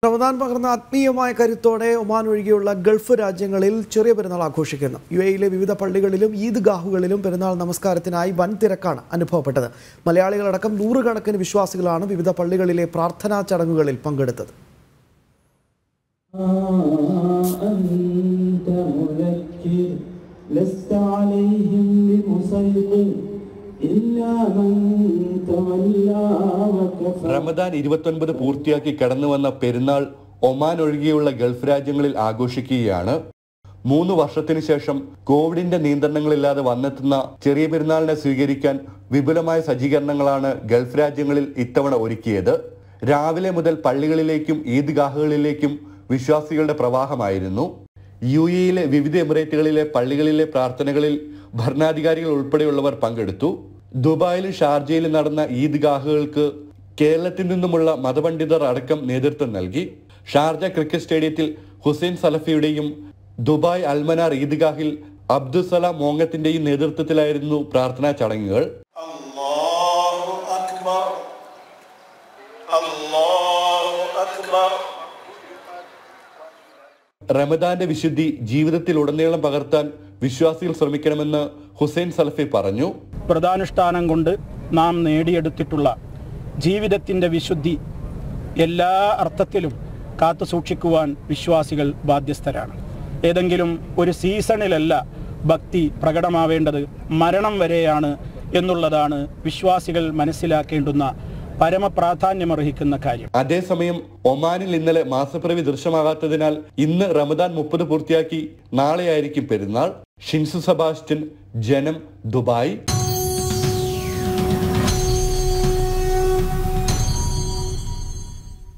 റമദാൻ പകർന്ന ആത്മീയമായ കരുത്തോടെ ഒമാൻ ഒഴികെയുള്ള ഗൾഫ് രാജ്യങ്ങളിൽ ചെറിയ പെരുന്നാൾ ആഘോഷിക്കുന്നു യു എയിലെ വിവിധ പള്ളികളിലും ഈദ്ഗാഹുകളിലും പെരുന്നാൾ നമസ്കാരത്തിനായി വൻ തിരക്കാണ് അനുഭവപ്പെട്ടത് മലയാളികളടക്കം നൂറുകണക്കിന് വിശ്വാസികളാണ് വിവിധ പള്ളികളിലെ പ്രാർത്ഥനാ ചടങ്ങുകളിൽ പങ്കെടുത്തത് أنت مذكر لست عليهم بمسيطر إلا من تولى وكفر റമദാൻ ഇരുപത്തൊൻപത് പൂർത്തിയാക്കി കടന്നു വന്ന പെരുന്നാൾ ഒമാൻ ഒഴികെയുള്ള ഗൾഫ് രാജ്യങ്ങളിൽ ആഘോഷിക്കുകയാണ് മൂന്ന് വർഷത്തിന് ശേഷം കോവിഡിന്റെ നിയന്ത്രണങ്ങളില്ലാതെ വന്നെത്തുന്ന ചെറിയ പെരുന്നാളിനെ സ്വീകരിക്കാൻ വിപുലമായ സജ്ജീകരണങ്ങളാണ് ഗൾഫ് രാജ്യങ്ങളിൽ ഇത്തവണ ഒരുക്കിയത് രാവിലെ മുതൽ പള്ളികളിലേക്കും ഈദ്ഗാഹുകളിലേക്കും വിശ്വാസികളുടെ പ്രവാഹമായിരുന്നു യു എയിലെ വിവിധ എമിറേറ്റുകളിലെ പള്ളികളിലെ പ്രാർത്ഥനകളിൽ ഭരണാധികാരികൾ ഉൾപ്പെടെയുള്ളവർ പങ്കെടുത്തു ദുബായിലും ഷാർജയിലും നടന്ന ഈദ്ഗാഹുകൾക്ക് കേരളത്തിൽ നിന്നുമുള്ള മതപണ്ഡിതർ അടക്കം നേതൃത്വം നൽകി ഷാർജ ക്രിക്കറ്റ് സ്റ്റേഡിയത്തിൽ ഹുസൈൻ സലഫിയുടെയും ദുബായ് അൽമനാർ ഈദ്ഗാഹിൽ അബ്ദുസലാം മോങ്ങത്തിന്റെയും നേതൃത്വത്തിലായിരുന്നു പ്രാർത്ഥനാ ചടങ്ങുകൾ الله أكبر الله أكبر റമദാന്റെ വിശുദ്ധി ജീവിതത്തിൽ ഉടനീളം പകർത്താൻ വിശ്വാസികൾ ശ്രമിക്കണമെന്ന് ഹുസൈൻ സലഫി പറഞ്ഞു വ്രതാനുഷ്ഠാനം കൊണ്ട് നാം നേടിയെടുത്തിട്ടുള്ള ജീവിതത്തിൻ്റെ വിശുദ്ധി എല്ലാ അർത്ഥത്തിലും കാത്തു സൂക്ഷിക്കുവാൻ വിശ്വാസികൾ ബാധ്യസ്ഥരാണ് ഏതെങ്കിലും ഒരു സീസണിലല്ല ഭക്തി പ്രകടമാവേണ്ടത് മരണം വരെയാണ് എന്നുള്ളതാണ് വിശ്വാസികൾ മനസ്സിലാക്കേണ്ടുന്ന പരമപ്രാധാന്യമർഹിക്കുന്ന കാര്യം അതേസമയം ഒമാനിൽ ഇന്നലെ മാസപ്പിറവി ദൃശ്യമാകാത്തതിനാൽ ഇന്ന് റമദാൻ മുപ്പത് പൂർത്തിയാക്കി നാളെയായിരിക്കും പെരുന്നാൾ ഷിൻസു സബാസ്റ്റ്യൻ ജനം ദുബായ്